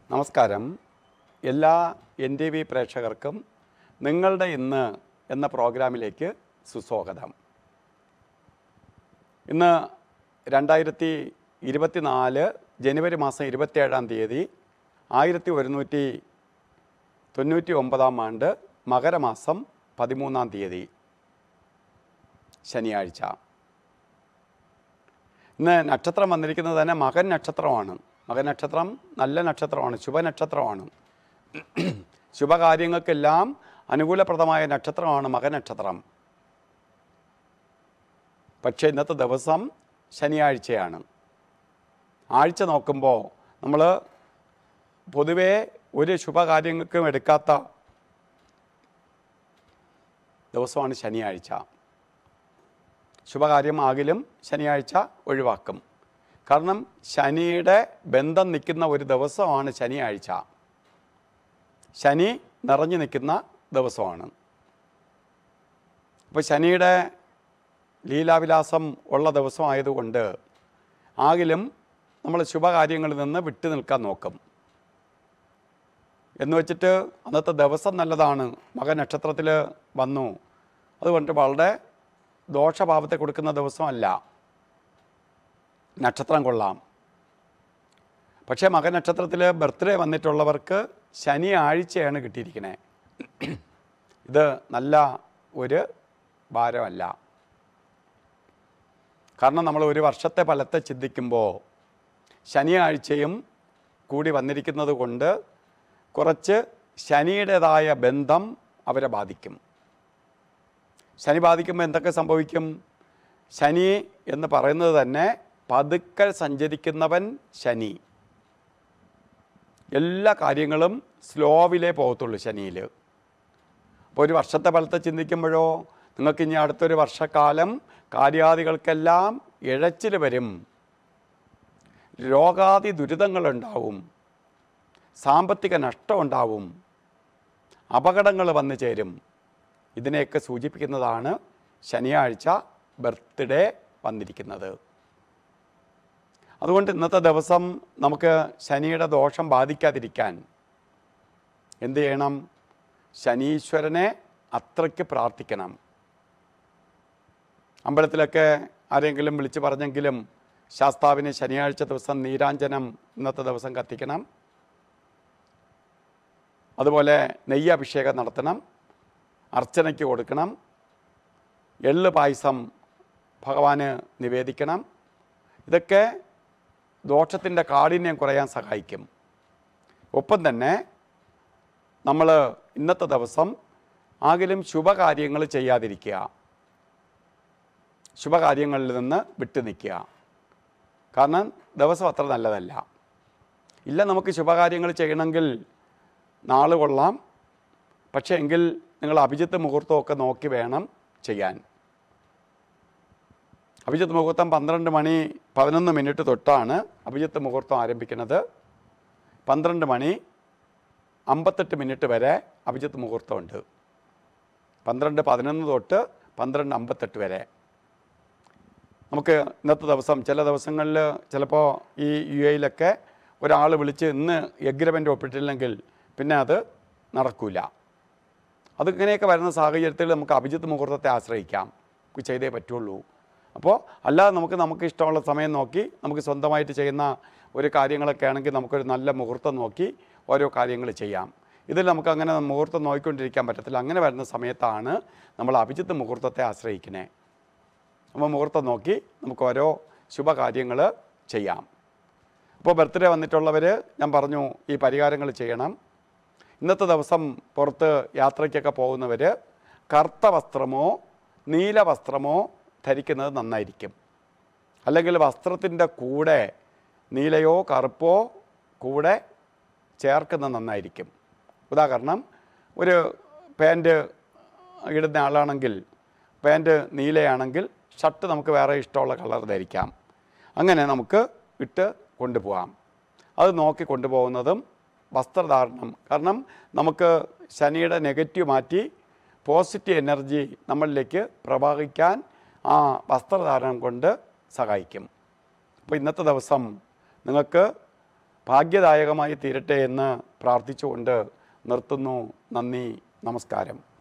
നമസ്കാരം എല്ലാ N T V പ്രേക്ഷകർക്കും നിങ്ങളുടെ ഇന്ന് എന്ന പ്രോഗ്രാമിലേക്ക് സുസ്വാഗതം ഇന്ന് രണ്ടായിരത്തി ഇരുപത്തിനാല് ജനുവരി മാസം ഇരുപത്തിയേഴാം തീയതി ആയിരത്തി ഒരുന്നൂറ്റി തൊണ്ണൂറ്റി ഒമ്പതാം ആണ്ട് മകരമാസം പതിമൂന്നാം തീയതി ശനിയാഴ്ച ഇന്ന് നക്ഷത്രം വന്നിരിക്കുന്നത് തന്നെ മകൻ നക്ഷത്രമാണ് മകൻ നക്ഷത്രം നല്ല നക്ഷത്രമാണ് ശുഭനക്ഷത്രമാണ് ശുഭകാര്യങ്ങൾക്കെല്ലാം അനുകൂലപ്രദമായ നക്ഷത്രമാണ് മകൻ നക്ഷത്രം പക്ഷേ ഇന്നത്തെ ദിവസം ശനിയാഴ്ചയാണ് ആഴ്ച നോക്കുമ്പോൾ നമ്മൾ പൊതുവേ ഒരു ശുഭകാര്യങ്ങൾക്കും എടുക്കാത്ത ദിവസമാണ് ശനിയാഴ്ച ശുഭകാര്യം ആകിലും ശനിയാഴ്ച ഒഴിവാക്കും കാരണം ശനിയുടെ ബന്ധം നിൽക്കുന്ന ഒരു ദിവസമാണ് ശനിയാഴ്ച ശനി നിറഞ്ഞു നിൽക്കുന്ന ദിവസമാണ് അപ്പോൾ ശനിയുടെ ലീലാവിലാസം ഉള്ള ദിവസമായതുകൊണ്ട് ആകിലും നമ്മൾ ശുഭകാര്യങ്ങളിൽ നിന്ന് വിട്ടു നിൽക്കാൻ നോക്കും എന്ന് വെച്ചിട്ട് അന്നത്തെ ദിവസം നല്ലതാണ് മകൻ നക്ഷത്രത്തിൽ വന്നു അതുകൊണ്ട് വളരെ ദോഷഭാവത്തെ കൊടുക്കുന്ന ദിവസമല്ല നക്ഷത്രം കൊള്ളാം പക്ഷേ മകൻ നക്ഷത്രത്തിൽ ബർത്ത്ഡേ വന്നിട്ടുള്ളവർക്ക് ശനി ആഴ്ചയാണ് കിട്ടിയിരിക്കുന്നത് ഇത് നല്ല ഒരു ഭാരമല്ല കാരണം നമ്മൾ ഒരു വർഷത്തെ ഫലത്തെ ചിന്തിക്കുമ്പോൾ ശനിയാഴ്ചയും കൂടി വന്നിരിക്കുന്നത് കൊണ്ട് കുറച്ച് ശനിയുടേതായ ബന്ധം അവരെ ബാധിക്കും ശനി ബാധിക്കുമ്പോൾ എന്തൊക്കെ സംഭവിക്കും ശനി എന്ന് പറയുന്നത് തന്നെ പതുക്കെ സഞ്ചരിക്കുന്നവൻ ശനി എല്ലാ കാര്യങ്ങളും സ്ലോവിലേ പോകത്തുള്ളൂ ശനിയിൽ അപ്പോൾ ഒരു വർഷത്തെ ഫലത്തെ ചിന്തിക്കുമ്പോഴോ നിങ്ങൾക്ക് ഇനി അടുത്തൊരു വർഷക്കാലം കാര്യാദികൾക്കെല്ലാം ഇഴച്ചിൽ വരും രോഗാദി ദുരിതങ്ങളുണ്ടാവും സാമ്പത്തിക നഷ്ടമുണ്ടാവും അപകടങ്ങൾ വന്നു ചേരും ഇതിനെയൊക്കെ സൂചിപ്പിക്കുന്നതാണ് ശനിയാഴ്ച ബർത്ത്ഡേ വന്നിരിക്കുന്നത് അതുകൊണ്ട് ഇന്നത്തെ ദിവസം നമുക്ക് ശനിയുടെ ദോഷം ബാധിക്കാതിരിക്കാൻ എന്ത് ചെയ്യണം ശനീശ്വരനെ അത്രയ്ക്ക് പ്രാർത്ഥിക്കണം അമ്പലത്തിലൊക്കെ ആരെങ്കിലും വിളിച്ചു പറഞ്ഞെങ്കിലും ശാസ്താവിന് ശനിയാഴ്ച ദിവസം നീരാഞ്ജനം ഇന്നത്തെ ദിവസം കത്തിക്കണം അതുപോലെ നെയ്യഭിഷേകം നടത്തണം അർച്ചനയ്ക്ക് കൊടുക്കണം എള്ള് പായസം ഭഗവാന് നിവേദിക്കണം ഇതൊക്കെ ദോഷത്തിൻ്റെ കാഠിന്യം കുറയാൻ സഹായിക്കും ഒപ്പം തന്നെ നമ്മൾ ഇന്നത്തെ ദിവസം ആകിലും ശുഭകാര്യങ്ങൾ ചെയ്യാതിരിക്കുക ശുഭകാര്യങ്ങളിൽ നിന്ന് വിട്ടു നിൽക്കുക കാരണം ദിവസം അത്ര നല്ലതല്ല ഇല്ല നമുക്ക് ശുഭകാര്യങ്ങൾ ചെയ്യണമെങ്കിൽ നാള് കൊള്ളാം പക്ഷേ എങ്കിൽ നിങ്ങൾ അഭിജിത്ത് മുഹൂർത്തമൊക്കെ നോക്കി വേണം ചെയ്യാൻ അഭിജിത്ത് മുഹൂർത്തം പന്ത്രണ്ട് മണി പതിനൊന്ന് മിനിറ്റ് തൊട്ടാണ് അഭിജിത്ത് മുഹൂർത്തം ആരംഭിക്കുന്നത് പന്ത്രണ്ട് മണി അമ്പത്തെട്ട് മിനിറ്റ് വരെ അഭിജിത്ത് മുഹൂർത്തമുണ്ട് പന്ത്രണ്ട് പതിനൊന്ന് തൊട്ട് പന്ത്രണ്ട് അമ്പത്തെട്ട് വരെ നമുക്ക് ഇന്നത്തെ ദിവസം ചില ദിവസങ്ങളിൽ ചിലപ്പോൾ ഈ യു എയിലൊക്കെ ഒരാൾ വിളിച്ച് ഇന്ന് എഗ്രിമെൻ്റ് ഒപ്പിട്ടില്ലെങ്കിൽ പിന്നെ അത് നടക്കില്ല അതിങ്ങനെയൊക്കെ വരുന്ന സാഹചര്യത്തിൽ നമുക്ക് അഭിജിത്ത് മുഹൂർത്തത്തെ ആശ്രയിക്കാം നമുക്ക് ചെയ്തേ പറ്റുള്ളൂ അപ്പോൾ അല്ലാതെ നമുക്ക് നമുക്ക് ഇഷ്ടമുള്ള സമയം നോക്കി നമുക്ക് സ്വന്തമായിട്ട് ചെയ്യുന്ന ഒരു കാര്യങ്ങളൊക്കെ ആണെങ്കിൽ നമുക്കൊരു നല്ല മുഹൂർത്തം നോക്കി ഓരോ കാര്യങ്ങൾ ചെയ്യാം ഇതിൽ നമുക്ക് അങ്ങനെ മുഹൂർത്തം നോക്കിക്കൊണ്ടിരിക്കാൻ പറ്റത്തില്ല അങ്ങനെ വരുന്ന സമയത്താണ് നമ്മൾ അഭിജിത്ത് മുഹൂർത്തത്തെ ആശ്രയിക്കുന്നത് അപ്പോൾ മുഹൂർത്തം നോക്കി നമുക്ക് ഓരോ ശുഭകാര്യങ്ങൾ ചെയ്യാം അപ്പോൾ ബർത്ത്ഡേ വന്നിട്ടുള്ളവർ ഞാൻ പറഞ്ഞു ഈ പരിഹാരങ്ങൾ ചെയ്യണം ഇന്നത്തെ ദിവസം പുറത്ത് യാത്രയ്ക്കൊക്കെ പോകുന്നവർ കറുത്ത വസ്ത്രമോ നീല വസ്ത്രമോ ധരിക്കുന്നത് നന്നായിരിക്കും അല്ലെങ്കിൽ വസ്ത്രത്തിൻ്റെ കൂടെ നീലയോ കറുപ്പോ കൂടെ ചേർക്കുന്നത് നന്നായിരിക്കും ഉദാഹരണം ഒരു പാൻറ്റ് ഇടുന്ന ആളാണെങ്കിൽ പാൻറ്റ് നീലയാണെങ്കിൽ ഷർട്ട് നമുക്ക് വേറെ ഇഷ്ടമുള്ള കളർ ധരിക്കാം അങ്ങനെ നമുക്ക് ഇട്ട് കൊണ്ടുപോകാം അത് നോക്കി കൊണ്ടുപോകുന്നതും വസ്ത്രധാരണം കാരണം നമുക്ക് ശനിയുടെ നെഗറ്റീവ് മാറ്റി പോസിറ്റീവ് എനർജി നമ്മളിലേക്ക് പ്രവാഹിക്കാൻ ആ വസ്ത്രധാരണം കൊണ്ട് സഹായിക്കും അപ്പോൾ ഇന്നത്തെ ദിവസം നിങ്ങൾക്ക് ഭാഗ്യദായകമായി തീരട്ടെ എന്ന് പ്രാർത്ഥിച്ചുകൊണ്ട് നിർത്തുന്നു നന്ദി നമസ്കാരം